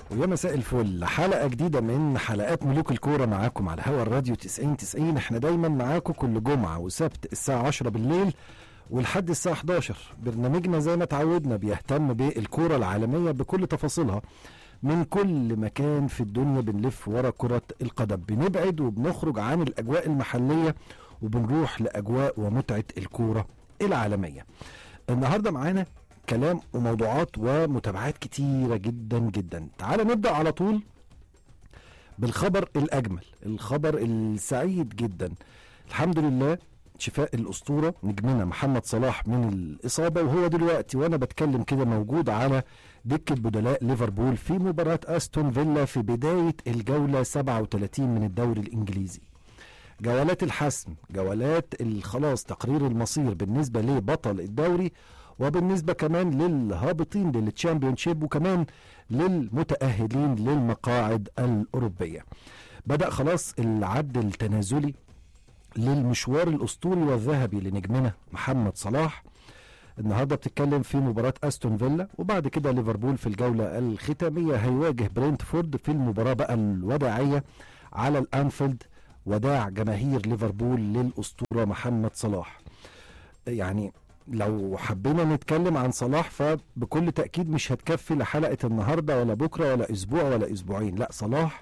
ويا مساء الفل حلقة جديدة من حلقات ملوك الكورة معاكم على هوا الراديو 90 90 احنا دايما معاكم كل جمعة وسبت الساعة 10 بالليل ولحد الساعة 11 برنامجنا زي ما تعودنا بيهتم بالكورة العالمية بكل تفاصيلها من كل مكان في الدنيا بنلف ورا كرة القدم بنبعد وبنخرج عن الأجواء المحلية وبنروح لأجواء ومتعة الكورة العالمية النهاردة معانا كلام وموضوعات ومتابعات كتيرة جدا جدا تعال نبدأ على طول بالخبر الأجمل الخبر السعيد جدا الحمد لله شفاء الأسطورة نجمنا محمد صلاح من الإصابة وهو دلوقتي وأنا بتكلم كده موجود على دكة بدلاء ليفربول في مباراة أستون فيلا في بداية الجولة 37 من الدوري الإنجليزي جولات الحسم جولات خلاص تقرير المصير بالنسبة لبطل الدوري وبالنسبة كمان للهابطين للتشامبيونشيب وكمان للمتأهلين للمقاعد الأوروبية بدأ خلاص العد التنازلي للمشوار الأسطوري والذهبي لنجمنا محمد صلاح النهارده بتتكلم في مباراة استون فيلا وبعد كده ليفربول في الجولة الختامية هيواجه برينتفورد في المباراة بقى الوداعية على الانفيلد وداع جماهير ليفربول للأسطورة محمد صلاح يعني لو حبينا نتكلم عن صلاح فبكل تأكيد مش هتكفي لحلقة النهاردة ولا بكرة ولا أسبوع ولا أسبوعين لا صلاح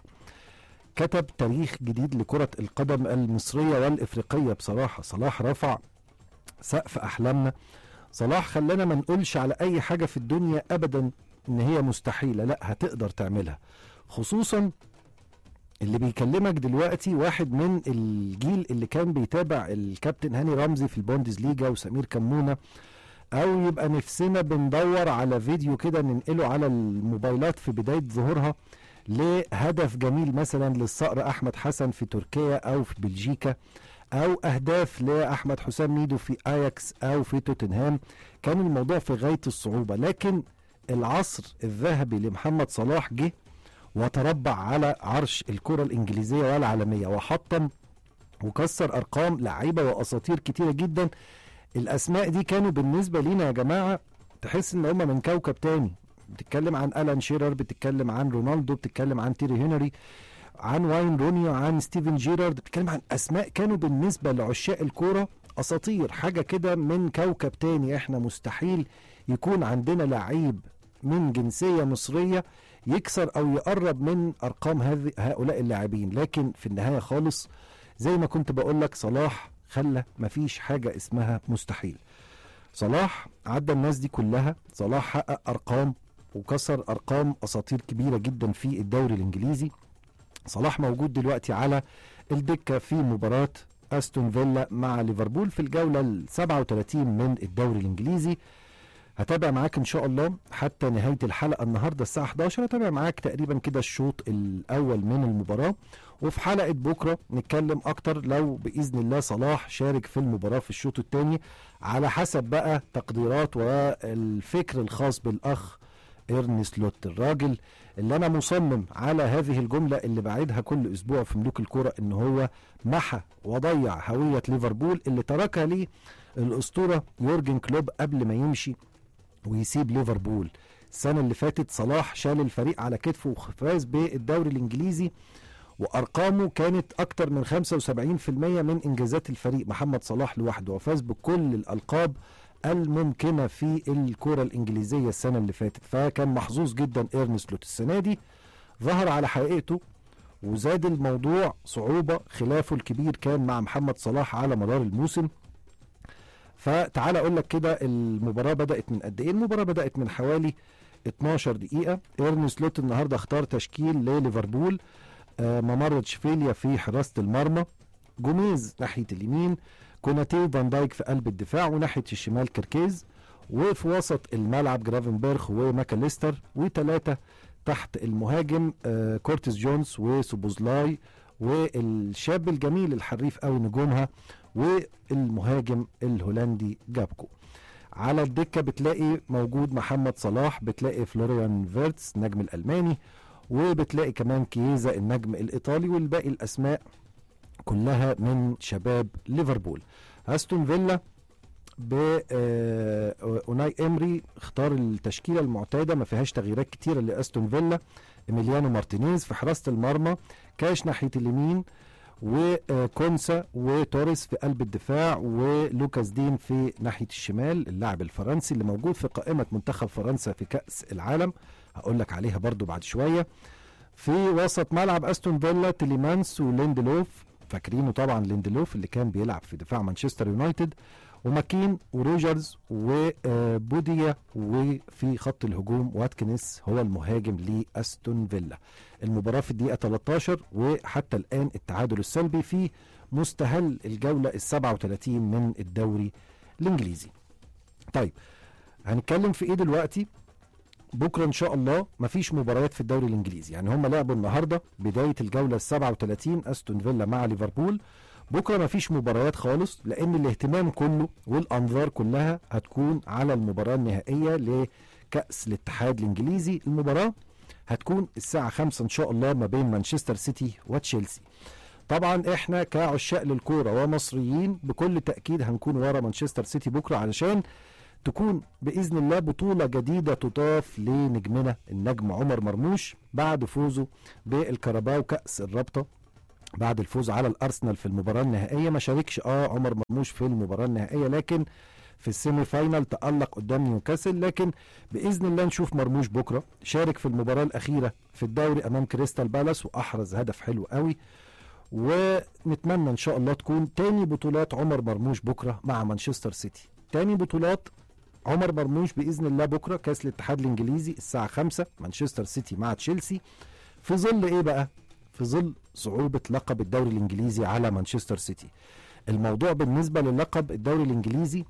كتب تاريخ جديد لكرة القدم المصرية والإفريقية بصراحة صلاح رفع سقف أحلامنا صلاح خلانا ما نقولش على أي حاجة في الدنيا أبدا إن هي مستحيلة لا هتقدر تعملها خصوصا اللي بيكلمك دلوقتي واحد من الجيل اللي كان بيتابع الكابتن هاني رمزي في البوندز ليجا وسمير كمونه او يبقى نفسنا بندور على فيديو كده ننقله على الموبايلات في بدايه ظهورها لهدف جميل مثلا للصقر احمد حسن في تركيا او في بلجيكا او اهداف لاحمد حسام ميدو في اياكس او في توتنهام كان الموضوع في غايه الصعوبه لكن العصر الذهبي لمحمد صلاح جه وتربع على عرش الكرة الإنجليزية والعالمية وحطم وكسر أرقام لعيبة وأساطير كتيرة جدا الأسماء دي كانوا بالنسبة لينا يا جماعة تحس إن هم من كوكب تاني بتتكلم عن ألان شيرر بتتكلم عن رونالدو بتتكلم عن تيري هنري عن واين رونيو عن ستيفن جيرارد بتتكلم عن أسماء كانوا بالنسبة لعشاق الكورة أساطير حاجة كده من كوكب تاني إحنا مستحيل يكون عندنا لعيب من جنسية مصرية يكسر او يقرب من ارقام هذه هؤلاء اللاعبين لكن في النهايه خالص زي ما كنت بقول لك صلاح خلى مفيش حاجه اسمها مستحيل صلاح عدى الناس دي كلها صلاح حقق ارقام وكسر ارقام اساطير كبيره جدا في الدوري الانجليزي صلاح موجود دلوقتي على الدكه في مباراه استون فيلا مع ليفربول في الجوله ال 37 من الدوري الانجليزي هتابع معاك ان شاء الله حتى نهايه الحلقه النهارده الساعه 11 هتابع معاك تقريبا كده الشوط الاول من المباراه وفي حلقه بكره نتكلم اكتر لو باذن الله صلاح شارك في المباراه في الشوط الثاني على حسب بقى تقديرات والفكر الخاص بالاخ ايرنست لوت الراجل اللي انا مصمم على هذه الجمله اللي بعيدها كل اسبوع في ملوك الكره ان هو محى وضيع هويه ليفربول اللي تركها ليه الاسطوره يورجن كلوب قبل ما يمشي ويسيب ليفربول السنه اللي فاتت صلاح شال الفريق على كتفه وفاز بالدوري الانجليزي وارقامه كانت اكتر من 75% من انجازات الفريق محمد صلاح لوحده وفاز بكل الالقاب الممكنه في الكره الانجليزيه السنه اللي فاتت فكان محظوظ جدا ايرنست لوت السنه دي ظهر على حقيقته وزاد الموضوع صعوبه خلافه الكبير كان مع محمد صلاح على مدار الموسم فتعال اقول لك كده المباراه بدات من قد ايه المباراه بدات من حوالي 12 دقيقه ايرنست لوت النهارده اختار تشكيل لليفربول آه ممر تشفيليا في حراسه المرمى جوميز ناحيه اليمين كوناتي فان دايك في قلب الدفاع وناحيه الشمال كركيز وفي وسط الملعب جرافنبرخ وماكاليستر وثلاثه تحت المهاجم آه كورتيس جونز وسوبوزلاي والشاب الجميل الحريف قوي نجومها والمهاجم الهولندي جابكو على الدكه بتلاقي موجود محمد صلاح بتلاقي فلوريان فيرتس النجم الالماني وبتلاقي كمان كييزا النجم الايطالي والباقي الاسماء كلها من شباب ليفربول استون فيلا ب آه، اوناي امري اختار التشكيله المعتاده ما فيهاش تغييرات كتيره لاستون فيلا ايميليانو مارتينيز في حراسه المرمى كاش ناحيه اليمين وكونسا وتوريس في قلب الدفاع ولوكاس دين في ناحيه الشمال اللاعب الفرنسي اللي موجود في قائمه منتخب فرنسا في كاس العالم هقول لك عليها برضو بعد شويه في وسط ملعب استون فيلا تيليمانس وليندلوف فاكرينه طبعا ليندلوف اللي كان بيلعب في دفاع مانشستر يونايتد وماكين وروجرز وبوديا وفي خط الهجوم واتكنس هو المهاجم لاستون فيلا المباراه في الدقيقه 13 وحتى الان التعادل السلبي في مستهل الجوله ال 37 من الدوري الانجليزي طيب هنتكلم في ايه دلوقتي بكره ان شاء الله مفيش مباريات في الدوري الانجليزي يعني هم لعبوا النهارده بدايه الجوله ال 37 استون فيلا مع ليفربول بكره مفيش مباريات خالص لان الاهتمام كله والانظار كلها هتكون على المباراه النهائيه لكاس الاتحاد الانجليزي المباراه هتكون الساعه 5 ان شاء الله ما بين مانشستر سيتي وتشيلسي طبعا احنا كعشاق للكوره ومصريين بكل تاكيد هنكون ورا مانشستر سيتي بكره علشان تكون باذن الله بطوله جديده تضاف لنجمنا النجم عمر مرموش بعد فوزه بالكاراباو كاس الرابطه بعد الفوز على الارسنال في المباراه النهائيه ما شاركش اه عمر مرموش في المباراه النهائيه لكن في السيمي فاينال تألق قدام نيوكاسل لكن بإذن الله نشوف مرموش بكرة شارك في المباراة الأخيرة في الدوري أمام كريستال بالاس وأحرز هدف حلو قوي ونتمنى إن شاء الله تكون تاني بطولات عمر مرموش بكرة مع مانشستر سيتي تاني بطولات عمر مرموش باذن الله بكره كاس الاتحاد الانجليزي الساعه 5 مانشستر سيتي مع تشيلسي في ظل ايه بقى في ظل صعوبه لقب الدوري الانجليزي على مانشستر سيتي الموضوع بالنسبه للقب الدوري الانجليزي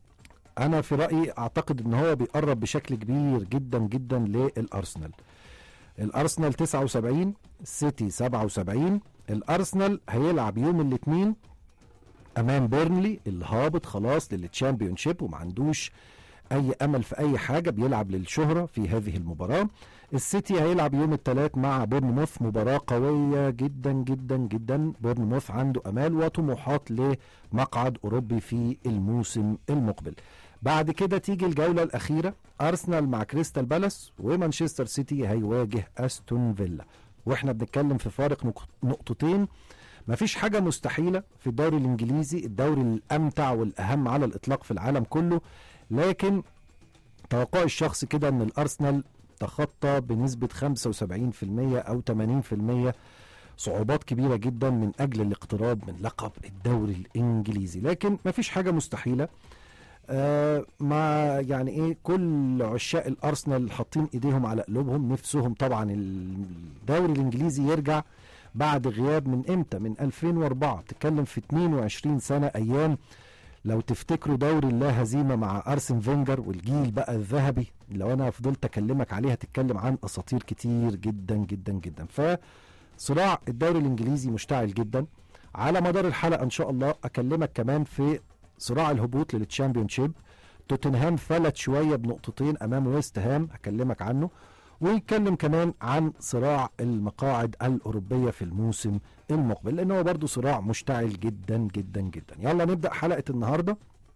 انا في رايي اعتقد ان هو بيقرب بشكل كبير جدا جدا للارسنال الارسنال 79 السيتي 77 الارسنال هيلعب يوم الاثنين امام بيرنلي اللي هابط خلاص للتشامبيون شيب وما عندوش اي امل في اي حاجه بيلعب للشهره في هذه المباراه السيتي هيلعب يوم الثلاث مع بورنموث مباراه قويه جدا جدا جدا بورنموث عنده امال وطموحات لمقعد اوروبي في الموسم المقبل بعد كده تيجي الجوله الاخيره ارسنال مع كريستال بالاس ومانشستر سيتي هيواجه استون فيلا واحنا بنتكلم في فارق نق- نقطتين مفيش حاجة مستحيلة في الدوري الإنجليزي الدوري الأمتع والأهم على الإطلاق في العالم كله لكن توقعي الشخصي كده أن الأرسنال تخطى بنسبة 75% أو 80% صعوبات كبيرة جدا من أجل الاقتراب من لقب الدوري الإنجليزي لكن مفيش حاجة مستحيلة آه مع يعني ايه كل عشاق الارسنال حاطين ايديهم على قلوبهم نفسهم طبعا الدوري الانجليزي يرجع بعد غياب من امتى من 2004 بتتكلم في 22 سنه ايام لو تفتكروا دوري اللا هزيمه مع ارسن فينجر والجيل بقى الذهبي لو انا فضلت اكلمك عليه هتتكلم عن اساطير كتير جدا جدا جدا فصراع الدوري الانجليزي مشتعل جدا على مدار الحلقه ان شاء الله اكلمك كمان في صراع الهبوط للتشامبيونشيب توتنهام فلت شويه بنقطتين امام ويست هام هكلمك عنه ويتكلم كمان عن صراع المقاعد الأوروبية في الموسم المقبل لأن هو برضه صراع مشتعل جدا جدا جدا يلا نبدأ حلقة النهاردة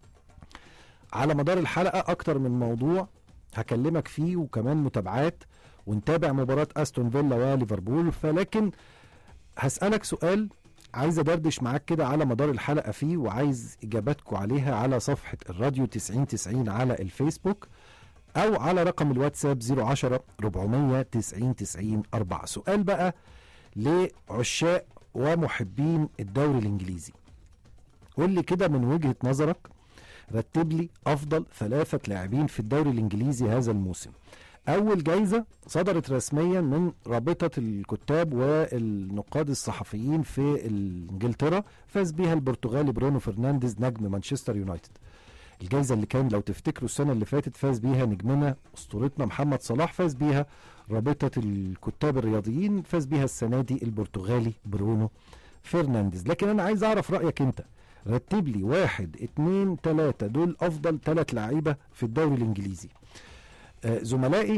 على مدار الحلقة أكتر من موضوع هكلمك فيه وكمان متابعات ونتابع مباراة أستون فيلا وليفربول فلكن هسألك سؤال عايز أدردش معاك كده على مدار الحلقة فيه وعايز إجاباتكم عليها على صفحة الراديو 9090 على الفيسبوك او على رقم الواتساب 010 490 90 4 سؤال بقى لعشاق ومحبين الدوري الانجليزي قول لي كده من وجهة نظرك رتب لي افضل ثلاثة لاعبين في الدوري الانجليزي هذا الموسم اول جايزة صدرت رسميا من رابطة الكتاب والنقاد الصحفيين في انجلترا فاز بيها البرتغالي برونو فرنانديز نجم مانشستر يونايتد الجائزة اللي كان لو تفتكروا السنة اللي فاتت فاز بيها نجمنا أسطورتنا محمد صلاح فاز بيها رابطة الكتاب الرياضيين فاز بيها السنة دي البرتغالي برونو فرنانديز لكن أنا عايز أعرف رأيك أنت رتب لي واحد اتنين تلاتة دول أفضل تلات لعيبة في الدوري الإنجليزي آه زملائي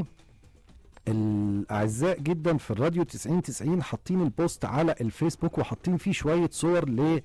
الأعزاء جدا في الراديو 90 90 حاطين البوست على الفيسبوك وحاطين فيه شوية صور ل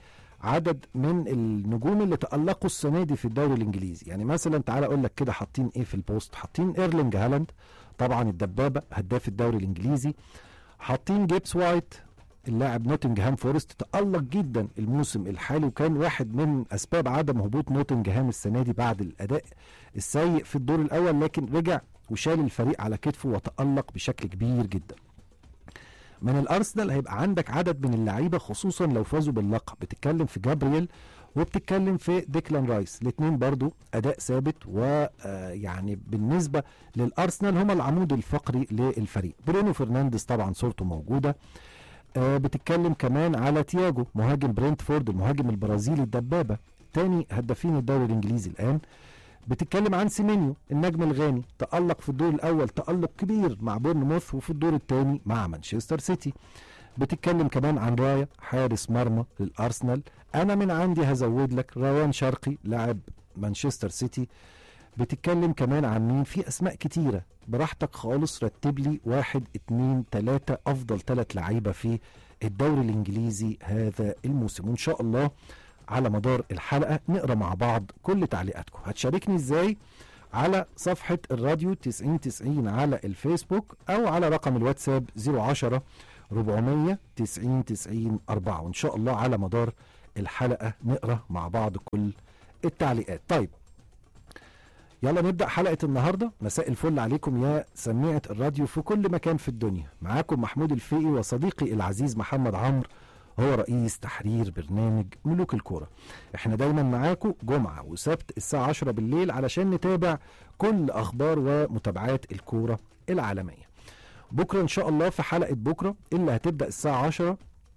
عدد من النجوم اللي تألقوا السنة دي في الدوري الإنجليزي يعني مثلا تعال أقول لك كده حاطين إيه في البوست حاطين إيرلينج هالاند طبعا الدبابة هداف الدوري الإنجليزي حاطين جيبس وايت اللاعب نوتنجهام فورست تألق جدا الموسم الحالي وكان واحد من أسباب عدم هبوط نوتنجهام السنة دي بعد الأداء السيء في الدور الأول لكن رجع وشال الفريق على كتفه وتألق بشكل كبير جدا من الارسنال هيبقى عندك عدد من اللعيبه خصوصا لو فازوا باللقب بتتكلم في جابرييل وبتتكلم في ديكلان رايس الاثنين برضو اداء ثابت ويعني بالنسبه للارسنال هم العمود الفقري للفريق برونو فرنانديز طبعا صورته موجوده آه بتتكلم كمان على تياجو مهاجم برينتفورد المهاجم البرازيلي الدبابه تاني هدافين الدوري الانجليزي الان بتتكلم عن سيمينيو النجم الغاني تألق في الدور الأول تألق كبير مع بورنموث وفي الدور الثاني مع مانشستر سيتي بتتكلم كمان عن رايا حارس مرمى للأرسنال أنا من عندي هزود لك روان شرقي لاعب مانشستر سيتي بتتكلم كمان عن مين في أسماء كتيرة براحتك خالص رتب لي واحد اتنين تلاتة أفضل تلات لعيبة في الدوري الإنجليزي هذا الموسم وإن شاء الله على مدار الحلقة نقرا مع بعض كل تعليقاتكم هتشاركني ازاي على صفحة الراديو 9090 على الفيسبوك أو على رقم الواتساب 010 400 90 90 4 وإن شاء الله على مدار الحلقة نقرا مع بعض كل التعليقات طيب يلا نبدأ حلقة النهاردة مساء الفل عليكم يا سميعة الراديو في كل مكان في الدنيا معاكم محمود الفقي وصديقي العزيز محمد عمرو هو رئيس تحرير برنامج ملوك الكورة احنا دايما معاكم جمعة وسبت الساعة 10 بالليل علشان نتابع كل أخبار ومتابعات الكورة العالمية بكرة إن شاء الله في حلقة بكرة اللي هتبدأ الساعة 10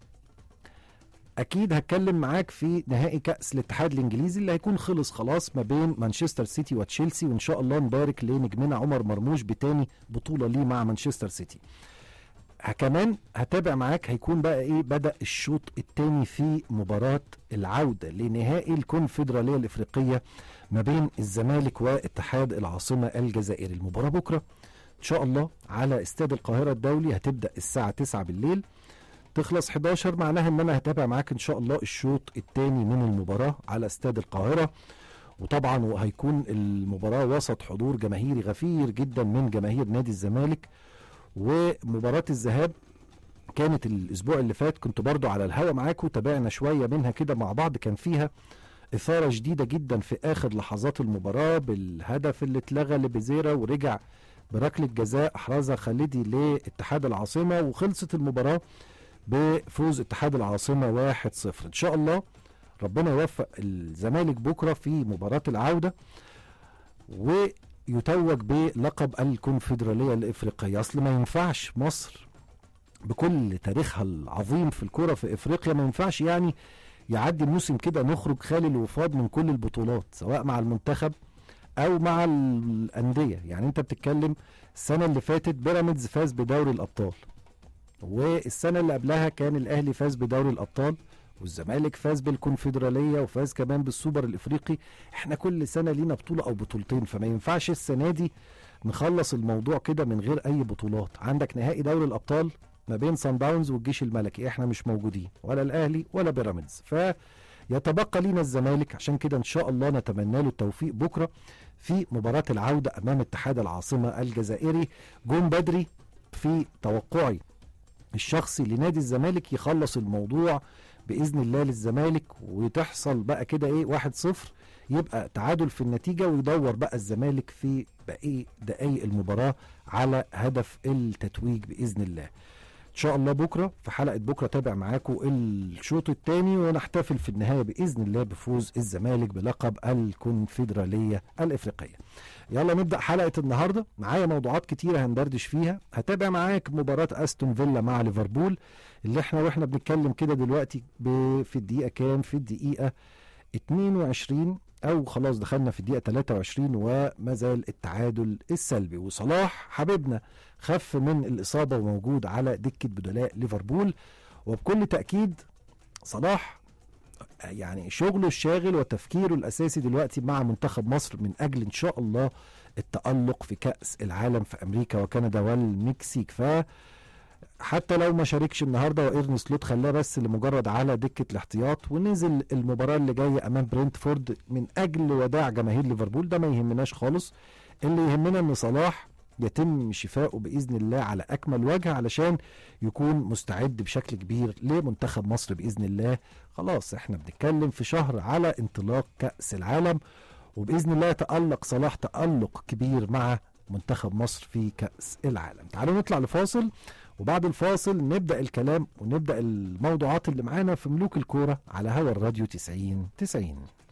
اكيد هتكلم معاك في نهائي كاس الاتحاد الانجليزي اللي هيكون خلص خلاص ما بين مانشستر سيتي وتشيلسي وان شاء الله نبارك لنجمنا عمر مرموش بتاني بطوله ليه مع مانشستر سيتي كمان هتابع معاك هيكون بقى ايه بدا الشوط الثاني في مباراه العوده لنهائي الكونفدراليه الافريقيه ما بين الزمالك واتحاد العاصمه الجزائري المباراه بكره ان شاء الله على استاد القاهره الدولي هتبدا الساعه 9 بالليل تخلص 11 معناها ان انا هتابع معاك ان شاء الله الشوط الثاني من المباراه على استاد القاهره وطبعا وهيكون المباراه وسط حضور جماهيري غفير جدا من جماهير نادي الزمالك ومباراه الذهاب كانت الاسبوع اللي فات كنت برضو على الهوا معاكم تابعنا شويه منها كده مع بعض كان فيها اثاره شديده جدا في اخر لحظات المباراه بالهدف اللي اتلغى لبزيرا ورجع بركله جزاء احرزها خالدي لاتحاد العاصمه وخلصت المباراه بفوز اتحاد العاصمه 1-0 ان شاء الله ربنا يوفق الزمالك بكره في مباراه العوده ويتوج بلقب الكونفدراليه الافريقيه اصل ما ينفعش مصر بكل تاريخها العظيم في الكرة في افريقيا ما ينفعش يعني يعدي الموسم كده نخرج خالي الوفاض من كل البطولات سواء مع المنتخب او مع الانديه يعني انت بتتكلم السنه اللي فاتت بيراميدز فاز بدوري الابطال والسنه اللي قبلها كان الاهلي فاز بدوري الابطال والزمالك فاز بالكونفدراليه وفاز كمان بالسوبر الافريقي احنا كل سنه لينا بطوله او بطولتين فما ينفعش السنه دي نخلص الموضوع كده من غير اي بطولات عندك نهائي دوري الابطال ما بين سان داونز والجيش الملكي احنا مش موجودين ولا الاهلي ولا بيراميدز فيتبقى لينا الزمالك عشان كده ان شاء الله نتمنى له التوفيق بكره في مباراه العوده امام اتحاد العاصمه الجزائري جون بدري في توقعي الشخصي لنادي الزمالك يخلص الموضوع باذن الله للزمالك وتحصل بقى كده ايه واحد صفر يبقى تعادل في النتيجة ويدور بقى الزمالك في باقي دقايق المباراة على هدف التتويج بإذن الله ان شاء الله بكره في حلقه بكره تابع معاكم الشوط الثاني ونحتفل في النهايه باذن الله بفوز الزمالك بلقب الكونفدراليه الافريقيه. يلا نبدا حلقه النهارده معايا موضوعات كتيره هندردش فيها هتابع معاك مباراه استون فيلا مع ليفربول اللي احنا واحنا بنتكلم كده دلوقتي في الدقيقه كام؟ في الدقيقه 22 او خلاص دخلنا في الدقيقه 23 وما زال التعادل السلبي وصلاح حبيبنا خف من الاصابه وموجود على دكه بدلاء ليفربول وبكل تاكيد صلاح يعني شغله الشاغل وتفكيره الاساسي دلوقتي مع منتخب مصر من اجل ان شاء الله التالق في كاس العالم في امريكا وكندا والمكسيك ف حتى لو ما شاركش النهارده وايرن سلوت خلاه بس لمجرد على دكه الاحتياط ونزل المباراه اللي جايه امام برنتفورد من اجل وداع جماهير ليفربول ده ما يهمناش خالص اللي يهمنا ان صلاح يتم شفائه باذن الله على اكمل وجه علشان يكون مستعد بشكل كبير لمنتخب مصر باذن الله خلاص احنا بنتكلم في شهر على انطلاق كاس العالم وباذن الله يتالق صلاح تالق كبير مع منتخب مصر في كاس العالم تعالوا نطلع لفاصل وبعد الفاصل نبدا الكلام ونبدا الموضوعات اللي معانا في ملوك الكوره على هوا الراديو 90 90